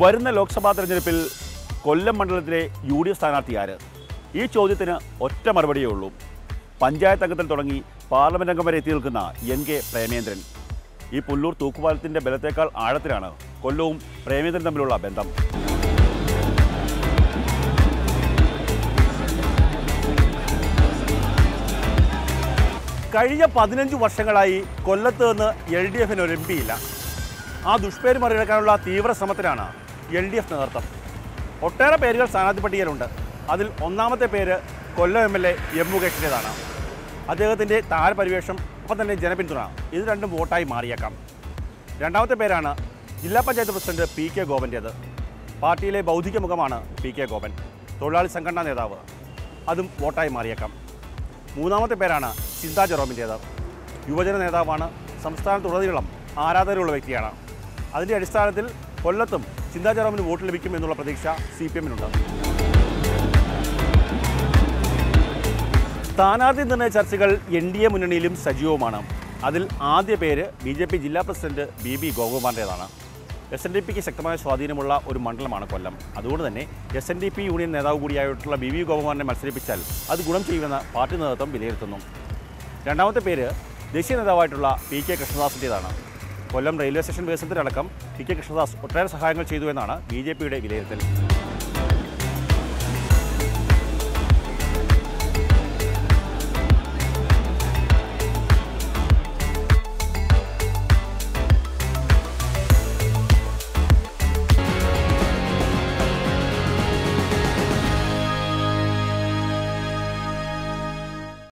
വരുന്ന ലോക്സഭാ തെരഞ്ഞെടുപ്പിൽ കൊല്ലം മണ്ഡലത്തിലെ യു ഡി എഫ് സ്ഥാനാർത്ഥി ആര് ഈ ചോദ്യത്തിന് ഒറ്റ മറുപടിയേ ഉള്ളൂ പഞ്ചായത്ത് അംഗത്തിൽ തുടങ്ങി പാർലമെന്റ് അംഗം വരെ എത്തി നിൽക്കുന്ന എൻ കെ പ്രേമേന്ദ്രൻ ഈ പുല്ലൂർ തൂക്കുപാലത്തിൻ്റെ ബലത്തേക്കാൾ ആഴത്തിലാണ് കൊല്ലവും പ്രേമേന്ദ്രൻ തമ്മിലുള്ള ബന്ധം കഴിഞ്ഞ പതിനഞ്ച് വർഷങ്ങളായി കൊല്ലത്ത് നിന്ന് എൽ ഡി എഫിന് ഒരു എം പി ഇല്ല ആ ദുഷ്പേര് മറികടക്കാനുള്ള തീവ്ര ശ്രമത്തിലാണ് എൽ ഡി എഫ് നേതൃത്വം ഒട്ടേറെ പേരുകൾ സ്ഥാനാർത്ഥി പട്ടികയിലുണ്ട് അതിൽ ഒന്നാമത്തെ പേര് Kollam M L A M മുകേഷിൻ്റെതാണ് അദ്ദേഹത്തിൻ്റെ താരപരിവേഷം ഒപ്പം തന്നെ ജനപിന്തുണ ഇത് രണ്ടും വോട്ടായി മാറിയേക്കാം രണ്ടാമത്തെ പേരാണ് ജില്ലാ പഞ്ചായത്ത് പ്രസിഡന്റ് പി കെ ഗോപൻ്റേത് പാർട്ടിയിലെ ബൗദ്ധിക മുഖമാണ് പി കെ ഗോപൻ തൊഴിലാളി സംഘടനാ നേതാവ് അതും വോട്ടായി മാറിയേക്കാം മൂന്നാമത്തെ പേരാണ് ചിന്താ ജെറോമിൻ്റേത് യുവജന നേതാവാണ് സംസ്ഥാനത്തുടനീളം ആരാധനയുള്ള വ്യക്തിയാണ് അതിൻ്റെ അടിസ്ഥാനത്തിൽ കൊല്ലത്തും ചിന്താ ജെറോമിന് വോട്ട് ലഭിക്കും എന്നുള്ള പ്രതീക്ഷ സി പി എമ്മിനുണ്ട് സ്ഥാനാർത്ഥി നിർണയ ചർച്ചകൾ എൻ ഡി എ മുന്നണിയിലും സജീവമാണ് അതിൽ ആദ്യ പേര് ബി ജെ പി ജില്ലാ പ്രസിഡന്റ് ബി ബി ഗോകുമാറിൻ്റേതാണ് എസ് എൻ ഡി പിക്ക് ശക്തമായ സ്വാധീനമുള്ള ഒരു മണ്ഡലമാണ് കൊല്ലം അതുകൊണ്ട് തന്നെ S N D P union നേതാവ് കൂടിയായിട്ടുള്ള ബി വി ഗോകുമാറിനെ മത്സരിപ്പിച്ചാൽ അത് ഗുണം ചെയ്യുമെന്ന് പാർട്ടി നേതൃത്വം വിലയിരുത്തുന്നു രണ്ടാമത്തെ പേര് ദേശീയ നേതാവായിട്ടുള്ള പി കെ കൃഷ്ണദാസിൻ്റേതാണ് കൊല്ലം റെയിൽവേ സ്റ്റേഷൻ വികസനത്തിലടക്കം പി കെ കൃഷ്ണദാസ് ഒട്ടേറെ സഹായങ്ങൾ ചെയ്തു എന്നാണ് ബി ജെ പിയുടെ വിലയിരുത്തൽ